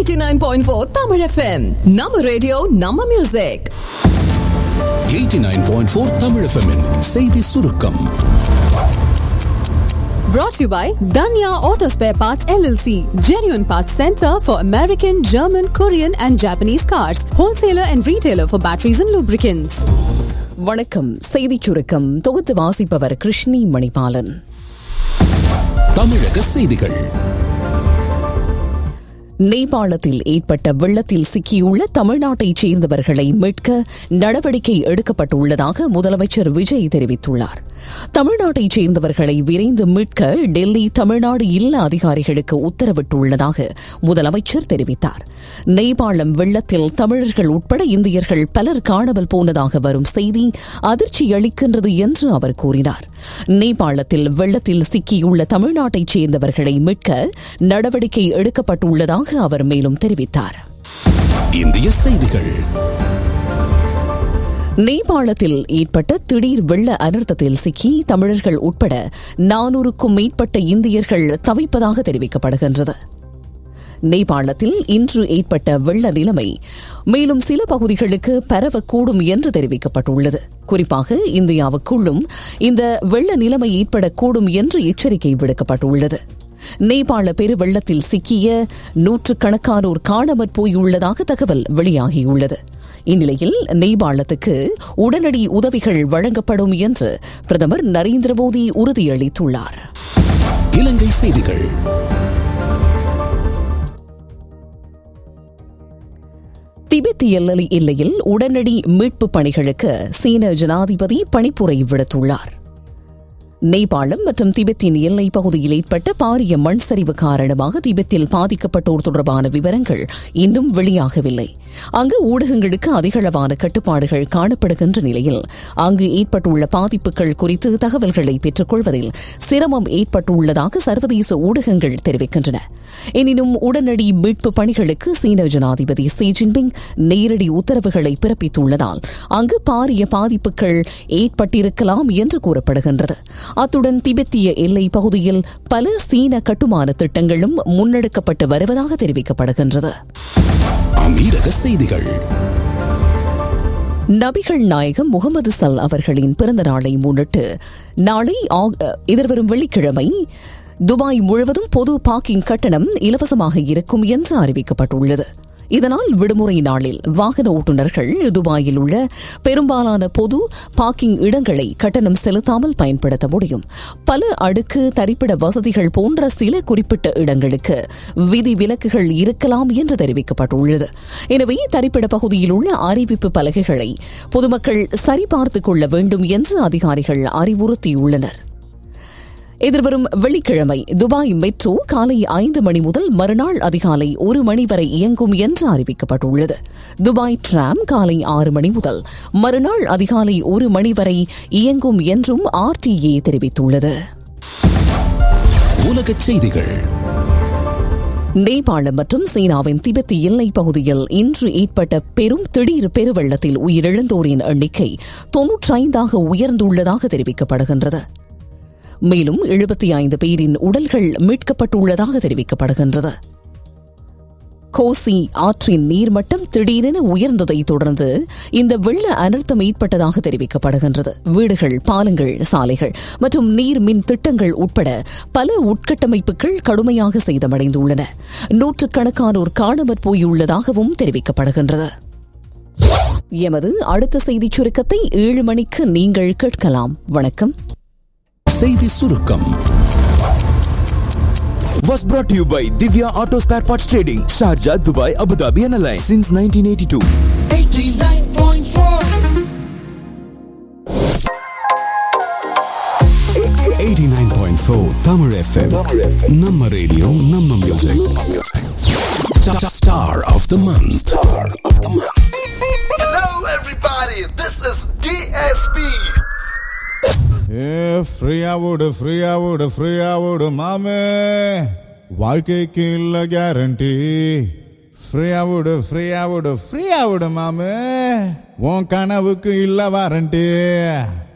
89.4 Tamil FM. நம்ம radio நம்ம music 89.4 Tamil FM -இன் செய்தி சுருக்கம் brought to you by Danya Auto Spare Parts LLC, genuine parts center for American, German, Korean and Japanese cars, wholesaler and retailer for batteries and lubricants. வணக்கம் செய்திச் சுருக்கம் தொகுத்து வாசிப்பவர் கிருஷ்ணி மணிபாலன் தமிழக செய்திகள் நேபாளத்தில் ஏற்பட்ட வெள்ளத்தில் சிக்கியுள்ள தமிழ்நாட்டைச் சேர்ந்தவர்களை மீட்க நடவடிக்கை எடுக்கப்பட்டுள்ளதாக முதலமைச்சர் விஜய் தெரிவித்துள்ளார் தமிழ்நாட்டைச் சேர்ந்தவர்களை விரைந்து மீட்க டெல்லி தமிழ்நாடு இல்ல அதிகாரிகளுக்கு உத்தரவிட்டுள்ளதாக முதலமைச்சர் தெரிவித்தார் நேபாளம் வெள்ளத்தில் தமிழர்கள் உட்பட இந்தியர்கள் பலர் காணாமல் போனதாக வரும் செய்தி அதிர்ச்சி அளிக்கின்றது என்று அவர் கூறினார் நேபாளத்தில் வெள்ளத்தில் சிக்கியுள்ள தமிழ்நாட்டைச் சேர்ந்தவர்களை மீட்க நடவடிக்கை எடுக்கப்பட்டுள்ளதாக அவர் மேலும் தெரிவித்தார் இந்திய செய்திகள் நேபாளத்தில் ஏற்பட்ட திடீர் வெள்ள அனர்த்தத்தில் சிக்கி தமிழர்கள் உட்பட நானூறுக்கும் மேற்பட்ட இந்தியர்கள் தவிப்பதாக தெரிவிக்கப்படுகின்றது நேபாளத்தில் இன்று ஏற்பட்ட வெள்ள நிலைமை மேலும் சில பகுதிகளுக்கு பரவக்கூடும் என்று தெரிவிக்கப்பட்டுள்ளது குறிப்பாக இந்தியாவுக்குள்ளும் இந்த வெள்ள நிலைமை ஏற்படக்கூடும் என்று எச்சரிக்கை விடுக்கப்பட்டுள்ளது நேபாள பெருவெள்ளத்தில் சிக்கிய நூற்றுக்கணக்கானோர் காணாமற் போயுள்ளதாக தகவல் வெளியாகியுள்ளது இந்நிலையில் நேபாளத்துக்கு உடனடி உதவிகள் வழங்கப்படும் என்று பிரதமர் நரேந்திர மோடி உறுதியளித்துள்ளார் இலங்கை செய்திகள் திபெத் எல்லை எல்லையில் உடனடி மீட்பு பணிகளுக்கு சீன ஜனாதிபதி பணிப்புரை விடுத்துள்ளார் நேபாளம் மற்றும் திபெத்தின் எல்லை பகுதியில் ஏற்பட்ட பாரிய மண் சரிவு காரணமாக திபெத்தில் பாதிக்கப்பட்டோர் தொடர்பான விவரங்கள் இன்னும் வெளியாகவில்லை அங்கு ஊடகங்களுக்கு அதிகளவான கட்டுப்பாடுகள் காணப்படுகின்ற நிலையில் அங்கு ஏற்பட்டுள்ள பாதிப்புகள் குறித்து தகவல்களை பெற்றுக் கொள்வதில் சிரமம் ஏற்பட்டுள்ளதாக சர்வதேச ஊடகங்கள் தெரிவிக்கின்றன எனினும் உடனடி மீட்பு பணிகளுக்கு சீன ஜனாதிபதி சி ஜின்பிங் நேரடி உத்தரவுகளை பிறப்பித்துள்ளதால் அங்கு பாரிய பாதிப்புகள் ஏற்பட்டிருக்கலாம் என்று கூறப்படுகின்றது அத்துடன் திபெத்திய எல்லை பகுதியில் பல சீன கட்டுமான திட்டங்களும் முன்னெடுக்கப்பட்டு வருவதாக தெரிவிக்கப்படுகின்றது அமீரக செய்திகள் நபிகள் நாயகம் முகமது சல் அவர்களின் பிறந்த நாளை முன்னிட்டு நாளை எதிர்வரும் வெள்ளிக்கிழமை துபாய் முழுவதும் பொது பார்க்கிங் கட்டணம் இலவசமாக இருக்கும் என்று அறிவிக்கப்பட்டுள்ளது இதனால் விடுமுறை நாளில் வாகன ஓட்டுநர்கள் துபாயில் உள்ள பெரும்பாலான பொது பார்க்கிங் இடங்களை கட்டணம் செலுத்தாமல் பயன்படுத்த முடியும் பல அடுக்கு தரிப்பிட வசதிகள் போன்ற சில குறிப்பிட்ட இடங்களுக்கு விதி விலக்குகள் இருக்கலாம் என்று தெரிவிக்கப்பட்டுள்ளது எனவே தரிப்பிட பகுதியில் உள்ள அறிவிப்பு பலகைகளை பொதுமக்கள் சரிபார்த்துக் கொள்ள வேண்டும் என்று அதிகாரிகள் அறிவுறுத்தியுள்ளனர் எதிர்வரும் வெள்ளிக்கிழமை துபாய் மெட்ரோ காலை ஐந்து மணி முதல் மறுநாள் அதிகாலை ஒரு மணி வரை இயங்கும் என்று அறிவிக்கப்பட்டுள்ளது துபாய் டிராம் காலை ஆறு மணி முதல் மறுநாள் அதிகாலை ஒரு மணி வரை இயங்கும் என்றும் ஆர்டிஏ தெரிவித்துள்ளது உலகச் செய்திகள் நேபாளம் மற்றும் சீனாவின் திபெத் எல்லை பகுதியில் இன்று ஏற்பட்ட பெரும் திடீர் பெருவெள்ளத்தில் உயிரிழந்தோரின் எண்ணிக்கை தொன்னூற்றைந்தாக உயர்ந்துள்ளதாக தெரிவிக்கப்படுகின்றது மேலும் எழுபத்தி ஐந்து பேரின் உடல்கள் மீட்கப்பட்டுள்ளதாக தெரிவிக்கப்படுகின்றது கோசி ஆற்றின் நீர்மட்டம் திடீரென உயர்ந்ததை தொடர்ந்து இந்த வெள்ள அனர்த்தம் ஏற்பட்டதாக தெரிவிக்கப்படுகின்றது வீடுகள் பாலங்கள் சாலைகள் மற்றும் நீர் மின் திட்டங்கள் உட்பட பல உட்கட்டமைப்புகள் கடுமையாக சேதமடைந்துள்ளன நூற்றுக்கணக்கானோர் காணாமற் போயுள்ளதாகவும் தெரிவிக்கப்படுகின்றது எமது அடுத்த செய்திச் சுருக்கத்தை ஏழு மணிக்கு நீங்கள் கேட்கலாம் வணக்கம் செய்தி சுருக்கம் was brought to you by Divya Auto Spare Parts Trading, Sharjah, Dubai, Abu Dhabi and Alliance since 1982. 89.4 Tamil FM. நம்ம ரேடியோ நம்ம music Star of the month. Star of the month. Hello, everybody. This is DSP. ஏ ஃப்ரீயா விடு ஃப்ரீயா விடு ஃப்ரீயா விடு மாமே வாழ்க்கைக்கு இல்ல கேரண்டி ஃப்ரீயா விடு ஃப்ரீயா விடு ஃப்ரீயா விடு மாமே உன் கனவுக்கு இல்ல வாரண்டி